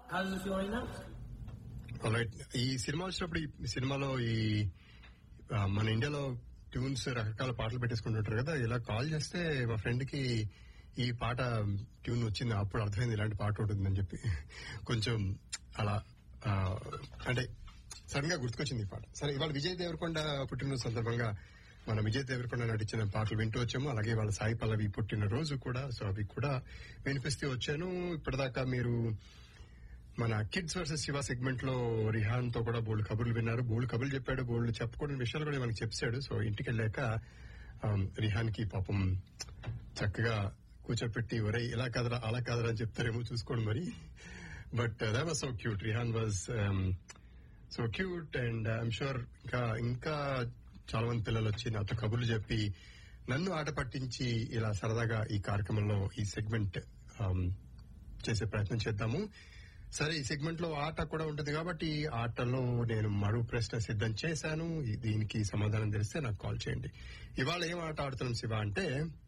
How's it feeling now? Right ఈ సినిమా వచ్చినప్పుడు ఈ సినిమాలో ఈ ఆ, మన ఇండియాలో ట్యూన్స్ రకరకాల పాటలు పెట్టేసుకుంటుంటారు కదా ఇలా కాల్ చేస్తే మా ఫ్రెండ్ కి ఈ పాట ట్యూన్ వచ్చింది అప్పుడు అర్థమైంది ఇలాంటి పాట ఉంటుందని చెప్పి కొంచెం అలా ఆ, అంటే సడన్ గా గుర్తుకొచ్చింది ఈ పాట సరే ఇవాళ విజయ్ దేవరకొండ పుట్టినరోజు సందర్భంగా మన విజయ్ దేవరకొండ నటించిన పాటలు వింటూ వచ్చాము అలాగే వాళ్ళ సాయి పల్లవి పుట్టిన రోజు కూడా సో అవి కూడా వినిపిస్తూ వచ్చాను ఇప్పటిదాకా మీరు మన కిడ్స్ వర్సెస్ శివ సెగ్మెంట్ లో రిహాన్ తో కూడా బోల్డ్ కబుర్లు విన్నారు బోల్డ్ కబుర్లు చెప్పాడు బోల్డ్ చెప్పకూడని విషయాలు కూడా మనకి చెప్పాడు సో ఇంటికి వెళ్ళాక రిహాన్ కి పాపం చక్కగా కూర్చోపెట్టి ఒరే ఇలా కాదరా అలా కాదరా అని చెప్తారేమో చూసుకోండి మరి but that was so cute Rihan was so cute and I'm sure ఇంకా ఇంకా చాలా మంది పిల్లలు వచ్చి నాతో కబుర్లు చెప్పి నన్ను ఆట పట్టించి ఇలా సరదాగా ఈ కార్యక్రమంలో ఈ సెగ్మెంట్ చేసే ప్రయత్నం చేద్దాము సరే ఈ సెగ్మెంట్ లో ఆట కూడా ఉంటుంది కాబట్టి ఈ ఆటలో నేను మరో ప్రశ్న సిద్ధం చేశాను ఈ- దీనికి సమాధానం తెలిస్తే నాకు కాల్ చేయండి ఇవాళ ఏం ఆట ఆడుతున్నాం శివ అంటే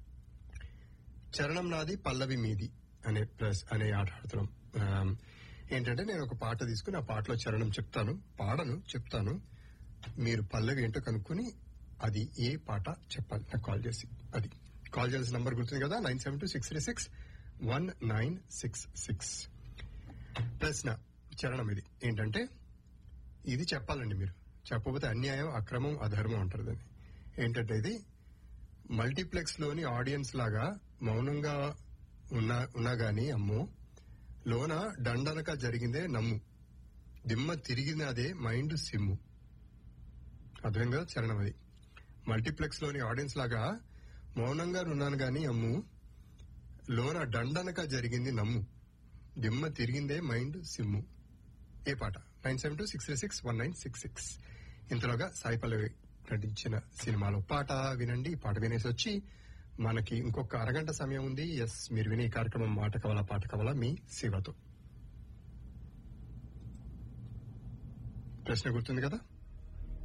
చరణం నాది పల్లవి మీది అనే ప్లస్ అనే ఆట ఆడుతున్నాం ఆమ్, ఏంటంటే నేను ఒక పాట తీసుకుని ఆ పాటలో చరణం చెప్తాను పాడను చెప్తాను మీరు పల్లవి ఏంటో కనుక్కుని అది ఏ పాట చెప్పాలి నాకు కాల్ చేసి అది కాల్ చేయాల్సిన నంబర్ గుర్తుంది కదా nine seven two six three six one nine six six ప్రశ్న చరణం ఇది ఏంటంటే ఇది చెప్పాలండి మీరు చెప్పకపోతే అన్యాయం అక్రమం అధర్మం అంటారు దాన్ని ఏంటంటే ఇది మల్టీప్లెక్స్ లోని ఆడియన్స్ లాగా మౌనంగా ఉన్నా ఉన్నా గాని అమ్మో లోన దండనక జరిగిందే నమ్ము దిమ్మ తిరిగినదే మైండ్ సిమ్ము అర్థం కదా చరణం అది మల్టీప్లెక్స్ లోని ఆడియన్స్ లాగా మౌనంగా ఉన్నాను గాని అమ్ము లోన దండనక జరిగింది నమ్ము దిమ్మ తిరిగిందే మైండ్ సిమ్ము ఏ పాట nine seven two six three six one nine six six ఇంతలోగా సాయి పల్లవి నటించిన సినిమాలో పాట వినండి ఈ పాట వినేసి వచ్చి మనకి ఇంకొక అరగంట సమయం ఉంది ఎస్ మీరు వినే ఈ కార్యక్రమం మాట కవల పాట కవల మీ శివతో ప్రశ్న గుర్తుంది కదా